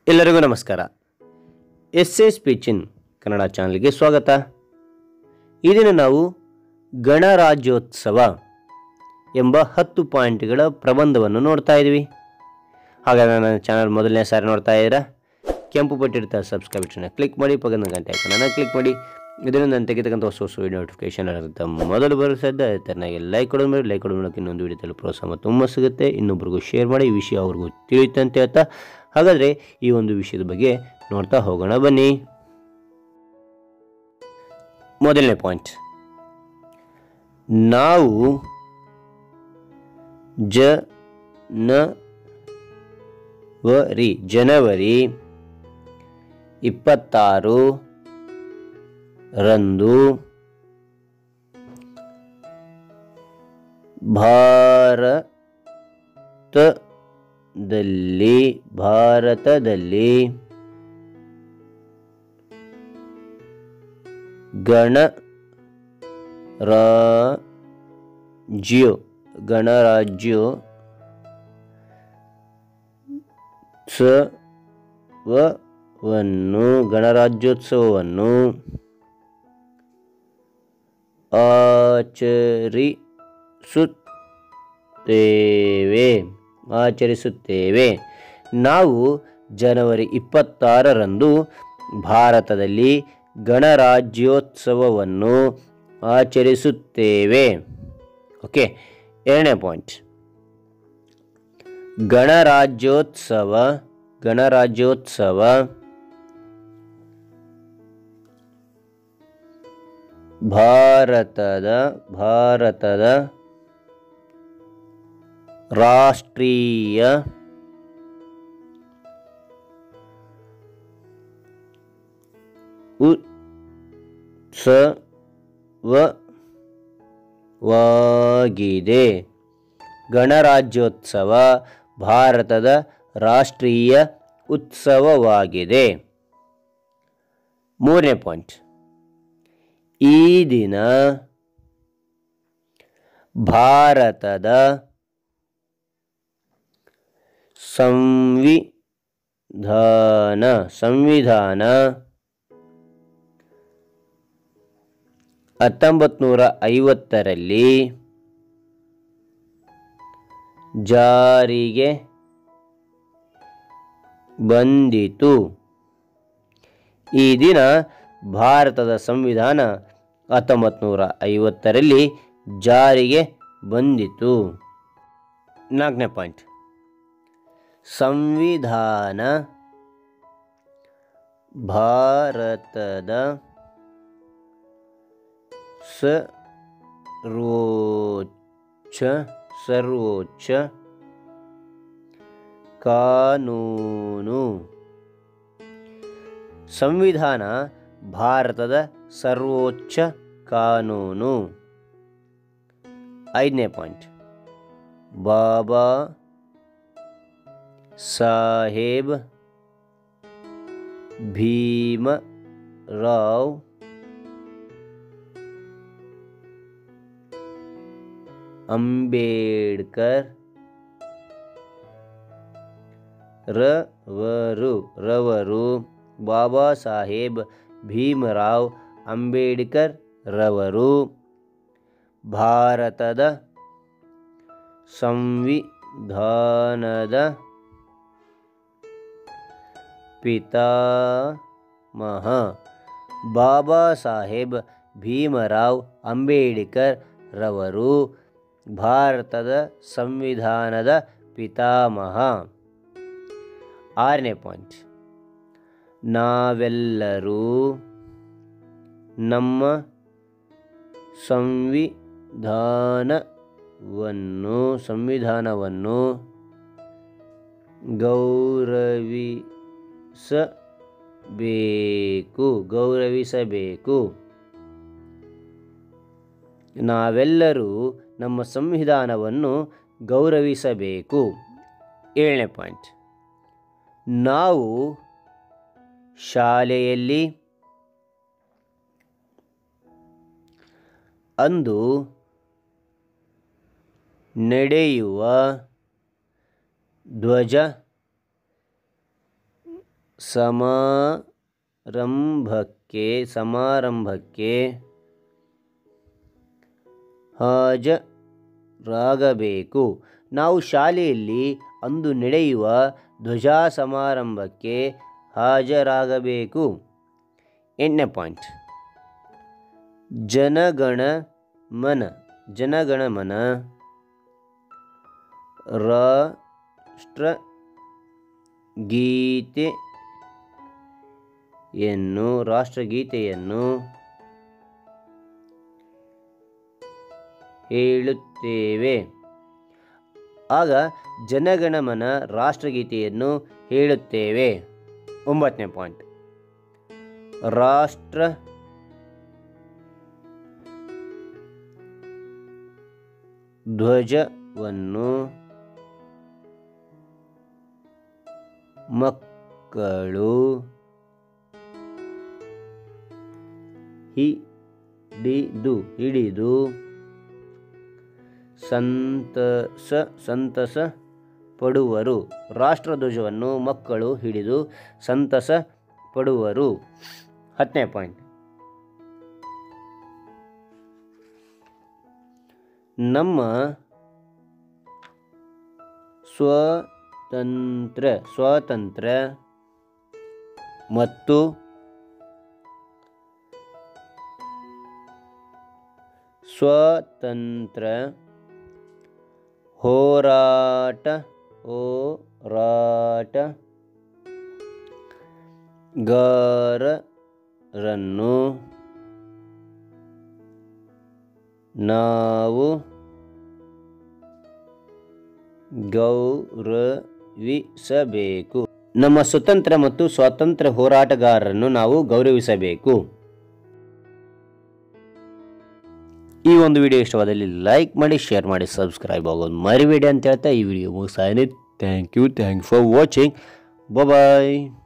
ಎಲ್ಲರಿಗೂ ನಮಸ್ಕಾರ S A ಸ್ಪೀಚಿನ್ Kannada ಚಾನಲ್ಗೆ ಸ್ವಾಗತ ಈ ದಿನ ನಾವು ಗಣರಾಜ್ಯೋತ್ಸವ ಎಂಬ ಹತ್ತು ಪಾಯಿಂಟ್ಗಳ ಪ್ರಬಂಧವನ್ನು ನೋಡ್ತಾ ಇದ್ವಿ ಹಾಗಾದ್ರೆ ನನ್ನ ಚಾನಲ್ ಮೊದಲನೇ ಸಾರಿ ನೋಡ್ತಾ ಇದ್ದೀರಾ ಕೆಂಪು ಪಟ್ಟಿರ್ತಾ ಸಬ್ಸ್ಕ್ರೈಬ್ ಬಟನ್ನ ಕ್ಲಿಕ್ ಮಾಡಿ ಪಕ್ಕದ ಗಂಟೆ ಐಕನನ್ನು ಕ್ಲಿಕ್ ಮಾಡಿ ಇದರಿಂದ ನಾನು ತೆಗೆತಕ್ಕಂಥ ಹೊಸ ಹೊಸ ವಿಡಿಯೋ ನೋಟಿಫಿಕೇಶನ್ ಇರುತ್ತೆ ಮೊದಲು ಬರುತ್ತದೆ ತನ್ನಾಗಿ ಲೈಕ್ ಕೊಡೋದು ಮೇಲೆ ಲೈಕ್ ಕೊಡೋದು ಮೂಲಕ ಇನ್ನೊಂದು ವಿಡಿಯೋದಲ್ಲಿ ಪ್ರೋತ್ಸಾಹ ತುಂಬ ಸಿಗುತ್ತೆ ಇನ್ನೊಬ್ರಿಗೂ ಶೇರ್ ಮಾಡಿ ಈ ವಿಷಯ ಅವ್ರಿಗೂ ತಿಳಿಯುತ್ತೆ ಅಂತ ಹೇಳ್ತಾ ಹಾಗಾದರೆ ಈ ಒಂದು ವಿಷಯದ ಬಗ್ಗೆ ನೋಡ್ತಾ ಹೋಗೋಣ ಬನ್ನಿ ಮೊದಲನೇ ಪಾಯಿಂಟ್ ನಾವು ಜ ನ ವರಿ ಜನವರಿ ಇಪ್ಪತ್ತಾರು ರಂದು ಭಾರತದಲ್ಲಿ ಭಾರತದಲ್ಲಿ ಗಣ ರಾಜ್ಯೋ ಗಣರಾಜ್ಯೋ ವನ್ನು ಗಣರಾಜ್ಯೋತ್ಸವವನ್ನು ಆಚರಿಸುತ್ತೇವೆ ಆಚರಿಸುತ್ತೇವೆ ನಾವು ಜನವರಿ ಇಪ್ಪತ್ತಾರರಂದು ಭಾರತದಲ್ಲಿ ಗಣರಾಜ್ಯೋತ್ಸವವನ್ನು ಆಚರಿಸುತ್ತೇವೆ ಓಕೆ ಎರಡನೇ ಪಾಯಿಂಟ್ ಗಣರಾಜ್ಯೋತ್ಸವ ಗಣರಾಜ್ಯೋತ್ಸವ ಭಾರತದ ಭಾರತದ ರಾಷ್ಟ್ರೀಯ ಉತ್ಸವವಾಗಿದೆ ಗಣರಾಜ್ಯೋತ್ಸವ ಭಾರತದ ರಾಷ್ಟ್ರೀಯ ಉತ್ಸವವಾಗಿದೆ ಮೂರನೇ ಪಾಯಿಂಟ್ ಈ ದಿನ ಭಾರತದ ಸಂವಿಧಾನ ಸಂವಿಧಾನ ಹತ್ತೊಂಬತ್ತು ನೂರ ಐವತ್ತರಲ್ಲಿ ಜಾರಿಗೆ ಬಂದಿತು ಈ ದಿನ ಭಾರತದ ಸಂವಿಧಾನ ಹತ್ತೊಂಬತ್ತು ನೂರ ಐವತ್ತರಲ್ಲಿ ಜಾರಿಗೆ ಬಂದಿತು ನಾಲ್ಕನೇ ಪಾಯಿಂಟ್ ಸಂವಿಧಾನ ಭಾರತದ ಸರ್ವೋಚ್ಚ ಸರ್ವೋಚ್ಚ ಕಾನೂನು ಸಂವಿಧಾನ ಭಾರತದ ಸರ್ವೋಚ್ಚ ಕಾನೂನು ಐದನೇ ಪಾಯಿಂಟ್ ಬಾಬಾ ಸಾಹೇಬ್ ಭೀಮರಾವ್ ಅಂಬೇಡ್ಕರ್ ರವರು ರವರು ಬಾಬಾ ಸಾಹೇಬ್ ಭೀಮರಾವ್ ಅಂಬೇಡ್ಕರ್ ರವರು ಭಾರತದ ಸಂವಿಧಾನದ ಪಿತಾಮಹ ಬಾಬಾ ಸಾಹೇಬ್ ಭೀಮರಾವ್ ಅಂಬೇಡ್ಕರ್ ರವರು ಭಾರತದ ಸಂವಿಧಾನದ ಪಿತಾಮಹ ಆರನೇ ಪಾಯಿಂಟ್ ನಾವೆಲ್ಲರೂ ನಮ್ಮ ಸಂವಿಧಾನವನ್ನು ಸಂವಿಧಾನವನ್ನು ಗೌರವಿಸಬೇಕು ಗೌರವಿಸಬೇಕು ನಾವೆಲ್ಲರೂ ನಮ್ಮ ಸಂವಿಧಾನವನ್ನು ಗೌರವಿಸಬೇಕು ಏಳನೇ ಪಾಯಿಂಟ್ ನಾವು ಶಾಲೆಯಲ್ಲಿ ಅಂದು ನಡೆಯುವ ಧ್ವಜ ಸಮಾರಂಭಕ್ಕೆ ಸಮಾರಂಭಕ್ಕೆ ಹಾಜರಾಗಬೇಕು ನಾವು ಶಾಲೆಯಲ್ಲಿ ಅಂದು ನಡೆಯುವ ಧ್ವಜಾ ಸಮಾರಂಭಕ್ಕೆ ಹಾಜರಾಗಬೇಕು ಎಂಟನೇ ಪಾಯಿಂಟ್ ಜನಗಣ ಮನ ಜನಗಣಮನ ರಾಷ್ಟ್ರ ಗೀತೆಯನ್ನು ರಾಷ್ಟ್ರಗೀತೆಯನ್ನು ಹೇಳುತ್ತೇವೆ ಆಗ ಜನಗಣಮನ ರಾಷ್ಟ್ರಗೀತೆಯನ್ನು ಹೇಳುತ್ತೇವೆ ಒಂಬತ್ತನೇ ಪಾಯಿಂಟ್ ರಾಷ್ಟ್ರ ಧ್ವಜವನ್ನು ಮಕ್ಕಳು ಹಿಡಿದು ಹಿಡಿದು ಸಂತಸ ಸಂತಸ ಪಡುವರು ರಾಷ್ಟ್ರಧ್ವಜವನ್ನು ಮಕ್ಕಳು ಹಿಡಿದು ಸಂತಸ ಪಡುವರು ಹತ್ತನೇ ಪಾಯಿಂಟ್ ನಮ್ಮ ಸ್ವತಂತ್ರ ಸ್ವಾತಂತ್ರ್ಯ ಮತ್ತು ಸ್ವಾತಂತ್ರ್ಯ ಹೋರಾಟ ಹೋರಾಟ ಗಾರರನ್ನು ನಾವು ಗೌರವಿಸಬೇಕು ನಮ್ಮ ಸ್ವತಂತ್ರ ಮತ್ತು ಸ್ವಾತಂತ್ರ್ಯ ಹೋರಾಟಗಾರರನ್ನು ನಾವು ಗೌರವಿಸಬೇಕು ಈ ಒಂದು ವಿಡಿಯೋ ಇಷ್ಟವಾದಲ್ಲಿ ಲೈಕ್ ಮಾಡಿ ಶೇರ್ ಮಾಡಿ ಸಬ್ಸ್ಕ್ರೈಬ್ ಆಗೋದು ಮರಿಬೇಡಿ ಅಂತ ಹೇಳ್ತಾ ಈ ವಿಡಿಯೋ ಮುಗಿಸಾಯನಿ thank you thank for watching bye